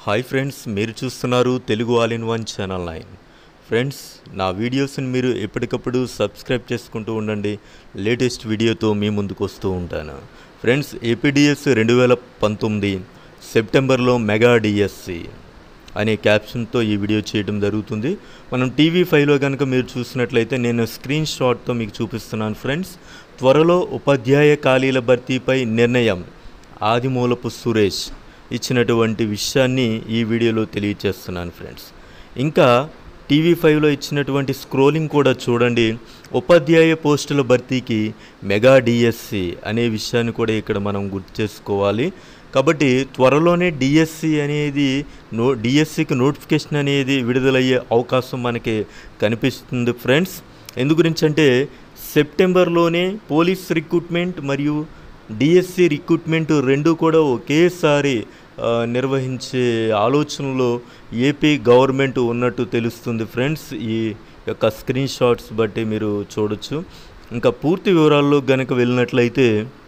hi friends మీరు చూస్తున్నారు Telugu all in one channel nine friends నా వీడియోస్ని మీరు ఎప్పటికప్పుడు సబ్స్క్రైబ్ చేసుకుంటూ ఉండండి లేటెస్ట్ వీడియోతో మీ ముందుకు వస్తూ ఉంటాను ఫ్రెండ్స్ ఏపీడిఎస్ రెండు వేల పంతొమ్మిది సెప్టెంబర్లో మెగా డిఎస్సి అనే క్యాప్షన్తో ఈ వీడియో చేయడం జరుగుతుంది మనం టీవీ ఫైవ్లో కనుక మీరు చూసినట్లయితే నేను స్క్రీన్ షాట్తో మీకు చూపిస్తున్నాను ఫ్రెండ్స్ త్వరలో ఉపాధ్యాయ ఖాళీల భర్తీపై నిర్ణయం ఆదిమూలపు సురేష్ ఇచ్చినటువంటి విషయాన్ని ఈ వీడియోలో తెలియచేస్తున్నాను ఫ్రెండ్స్ ఇంకా టీవీ ఫైవ్లో ఇచ్చినటువంటి స్క్రోలింగ్ కూడా చూడండి ఉపాధ్యాయ పోస్టుల భర్తీకి మెగా డిఎస్సి అనే విషయాన్ని కూడా ఇక్కడ మనం గుర్తు చేసుకోవాలి కాబట్టి త్వరలోనే డిఎస్సి అనేది నో డిఎస్సికి నోటిఫికేషన్ అనేది విడుదలయ్యే అవకాశం మనకి కనిపిస్తుంది ఫ్రెండ్స్ ఎందు గురించి అంటే సెప్టెంబర్లోనే పోలీస్ రిక్రూట్మెంట్ మరియు డిఎస్సి రిక్రూట్మెంట్ రెండు కూడా ఒకేసారి ఆ, నిర్వహించే ఆలోచనలో ఏపీ గవర్నమెంట్ ఉన్నట్టు తెలుస్తుంది ఫ్రెండ్స్ ఈ యొక్క స్క్రీన్ షాట్స్ బట్టి మీరు చూడొచ్చు ఇంకా పూర్తి వివరాల్లో గనక వెళ్ళినట్లయితే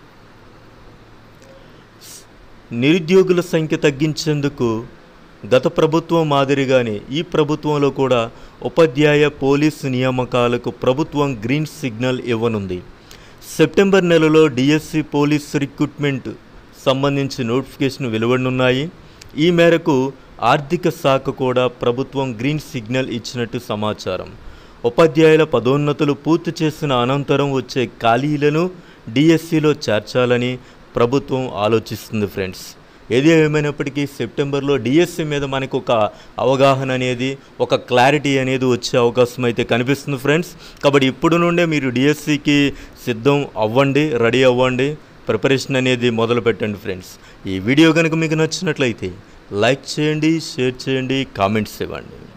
నిరుద్యోగుల సంఖ్య తగ్గించేందుకు గత ప్రభుత్వం మాదిరిగానే ఈ ప్రభుత్వంలో కూడా ఉపాధ్యాయ పోలీస్ నియామకాలకు ప్రభుత్వం గ్రీన్ సిగ్నల్ ఇవ్వనుంది సెప్టెంబర్ నెలలో డిఎస్సి పోలీస్ రిక్రూట్మెంట్ సంబంధించి నోటిఫికేషన్ వెలువడనున్నాయి ఈ మేరకు ఆర్థిక శాఖ కూడా ప్రభుత్వం గ్రీన్ సిగ్నల్ ఇచ్చినట్టు సమాచారం ఉపాధ్యాయుల పదోన్నతులు పూర్తి చేసిన అనంతరం వచ్చే ఖాళీలను డిఎస్సిలో చేర్చాలని ప్రభుత్వం ఆలోచిస్తుంది ఫ్రెండ్స్ ఏది ఏమైనప్పటికీ సెప్టెంబర్లో డిఎస్సి మీద మనకు ఒక అవగాహన అనేది ఒక క్లారిటీ అనేది వచ్చే అవకాశం అయితే కనిపిస్తుంది ఫ్రెండ్స్ కాబట్టి ఇప్పుడు నుండే మీరు డిఎస్సికి సిద్ధం అవ్వండి రెడీ అవ్వండి ప్రిపరేషన్ అనేది మొదలు పెట్టండి ఫ్రెండ్స్ ఈ వీడియో కనుక మీకు నచ్చినట్లయితే లైక్ చేయండి షేర్ చేయండి కామెంట్స్ ఇవ్వండి